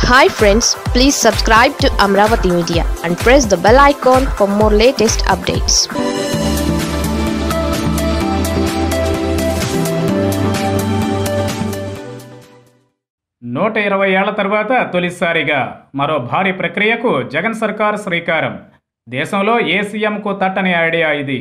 hi friends please subscribe to Amaravati media and press the bell icon for more latest updates నూట ఇరవై ఏళ్ల తర్వాత తొలిసారిగా మరో భారీ ప్రక్రియకు జగన్ సర్కార్ శ్రీకారం దేశంలో ఏ సీఎంకు తట్టని ఐడియా ఇది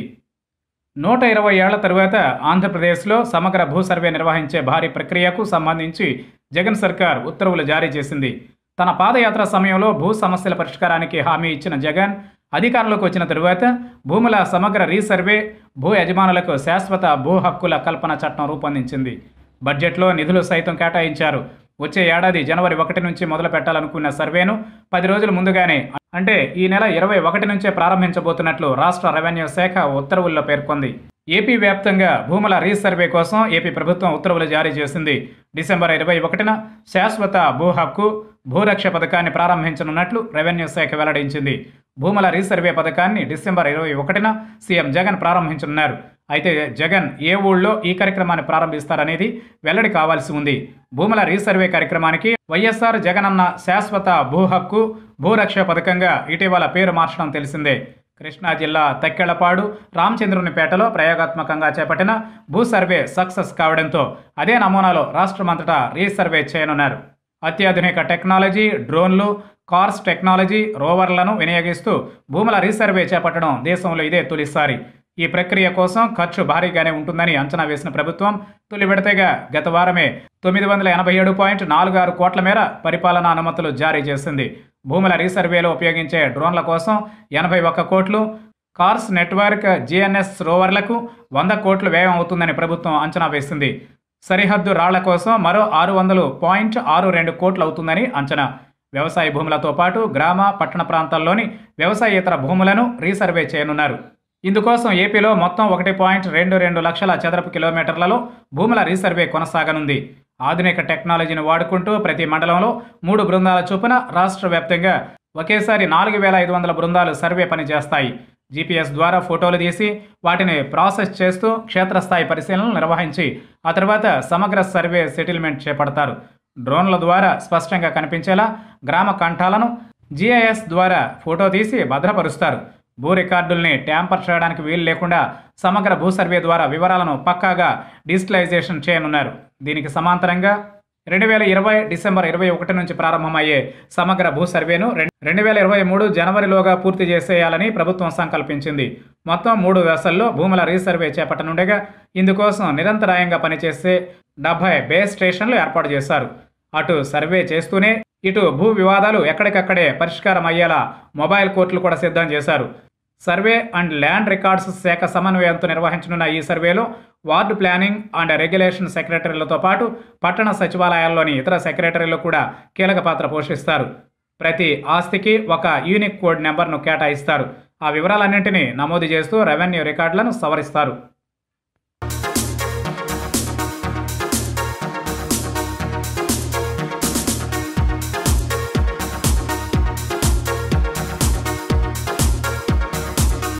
నూట ఇరవై ఏళ్ల తరువాత ఆంధ్రప్రదేశ్లో సమగ్ర భూ సర్వే నిర్వహించే భారీ ప్రక్రియకు సంబంధించి జగన్ సర్కార్ ఉత్తర్వులు జారీ చేసింది తన పాదయాత్ర సమయంలో భూ సమస్యల పరిష్కారానికి హామీ ఇచ్చిన జగన్ అధికారంలోకి వచ్చిన తరువాత భూముల సమగ్ర రీసర్వే భూ యజమానులకు శాశ్వత భూ హక్కుల కల్పన చట్టం రూపొందించింది బడ్జెట్లో నిధులు సైతం కేటాయించారు వచ్చే ఏడాది జనవరి ఒకటి నుంచి మొదలు పెట్టాలనుకున్న సర్వేను పది రోజుల ముందుగానే అంటే ఈ నెల ఇరవై ఒకటి నుంచే ప్రారంభించబోతున్నట్లు రాష్ట్ర రెవెన్యూ శాఖ ఉత్తర్వుల్లో పేర్కొంది ఏపీ వ్యాప్తంగా భూముల రీసర్వే కోసం ఏపీ ప్రభుత్వం ఉత్తర్వులు జారీ చేసింది డిసెంబర్ ఇరవై ఒకటిన శాశ్వత భూ హక్కు భూరక్ష పథకాన్ని ప్రారంభించనున్నట్లు రెవెన్యూ శాఖ వెల్లడించింది భూముల రీసర్వే పథకాన్ని డిసెంబర్ ఇరవై ఒకటిన సీఎం జగన్ ప్రారంభించనున్నారు అయితే జగన్ ఏ ఊళ్ళో ఈ కార్యక్రమాన్ని ప్రారంభిస్తారనేది వెల్లడి కావాల్సి ఉంది భూముల రీసర్వే కార్యక్రమానికి వైఎస్ఆర్ జగనన్న శాశ్వత భూ హక్కు భూరక్ష పథకంగా ఇటీవల పేరు మార్చడం తెలిసిందే కృష్ణా జిల్లా తక్కెళ్లపాడు రామచంద్రునిపేటలో ప్రయోగాత్మకంగా చేపట్టిన భూ సర్వే సక్సెస్ కావడంతో అదే నమూనాలో రాష్ట్రమంతటా రీసర్వే చేయనున్నారు అత్యాధునిక టెక్నాలజీ డ్రోన్లు కార్స్ టెక్నాలజీ రోవర్లను వినియోగిస్తూ భూముల రీసర్వే చేపట్టడం దేశంలో ఇదే తొలిసారి ఈ ప్రక్రియ కోసం ఖర్చు భారీగానే ఉంటుందని అంచనా వేసిన ప్రభుత్వం తొలి విడతగా గత వారమే తొమ్మిది వందల ఎనభై ఏడు పాయింట్ నాలుగు ఆరు కోట్ల మేర పరిపాలనా అనుమతులు జారీ చేసింది భూముల రీసర్వేలో ఉపయోగించే డ్రోన్ల కోసం ఎనభై ఒక్క కోట్లు కార్స్ నెట్వర్క్ జిఎన్ఎస్ రోవర్లకు వంద కోట్లు వ్యయం అవుతుందని ప్రభుత్వం అంచనా వేసింది సరిహద్దు రాళ్ల కోసం మరో ఆరు వందలు పాయింట్ ఆరు రెండు కోట్లు అవుతుందని అంచనా వ్యవసాయ భూములతో పాటు గ్రామ పట్టణ ప్రాంతాల్లోని వ్యవసాయేతర భూములను రీసర్వే చేయనున్నారు ఇందుకోసం ఏపీలో మొత్తం ఒకటి పాయింట్ రెండు రెండు లక్షల చదరపు కిలోమీటర్లలో భూముల రీసర్వే కొనసాగనుంది ఆధునిక టెక్నాలజీని వాడుకుంటూ ప్రతి మండలంలో మూడు బృందాల చొప్పున రాష్ట్ర వ్యాప్తంగా ఒకేసారి నాలుగు వేల ఐదు వందల బృందాలు సర్వే పనిచేస్తాయి జీపీఎస్ ద్వారా ఫోటోలు తీసి వాటిని ప్రాసెస్ చేస్తూ క్షేత్రస్థాయి పరిశీలనలు నిర్వహించి ఆ తర్వాత సమగ్ర సర్వే సెటిల్మెంట్ చేపడతారు డ్రోన్ల ద్వారా స్పష్టంగా కనిపించేలా గ్రామ కంఠాలను జీఐఎస్ ద్వారా ఫోటో తీసి భద్రపరుస్తారు భూ రికార్డుల్ని ట్యాంపర్ చేయడానికి వీలు లేకుండా సమగ్ర భూ సర్వే ద్వారా వివరాలను పక్కాగా డిజిటలైజేషన్ చేయనున్నారు దీనికి సమాంతరంగా రెండు వేల ఇరవై డిసెంబర్ ఇరవై ఒకటి నుంచి ప్రారంభమయ్యే సమగ్ర భూ సర్వేను రెండు వేల ఇరవై మూడు జనవరిలోగా పూర్తి చేసేయాలని ప్రభుత్వం సంకల్పించింది మొత్తం మూడు దశల్లో భూముల రీసర్వే చేపట్టనుండగా ఇందుకోసం నిరంతరాయంగా పనిచేసే డెబ్బై బేస్ స్టేషన్లు ఏర్పాటు చేశారు అటు సర్వే చేస్తూనే ఇటు భూ వివాదాలు ఎక్కడికక్కడే పరిష్కారం అయ్యేలా మొబైల్ కోర్టులు కూడా సిద్ధం చేశారు సర్వే అండ్ ల్యాండ్ రికార్డ్స్ శాఖ సమన్వయంతో నిర్వహించనున్న ఈ సర్వేలో వార్డు ప్లానింగ్ అండ్ రెగ్యులేషన్ సెక్రటరీలతో పాటు పట్టణ సచివాలయాల్లోని ఇతర సెక్రటరీలు కూడా కీలక పాత్ర పోషిస్తారు ప్రతి ఆస్తికి ఒక యూనిక్ కోడ్ నెంబర్ను కేటాయిస్తారు ఆ వివరాలన్నింటినీ నమోదు చేస్తూ రెవెన్యూ రికార్డులను సవరిస్తారు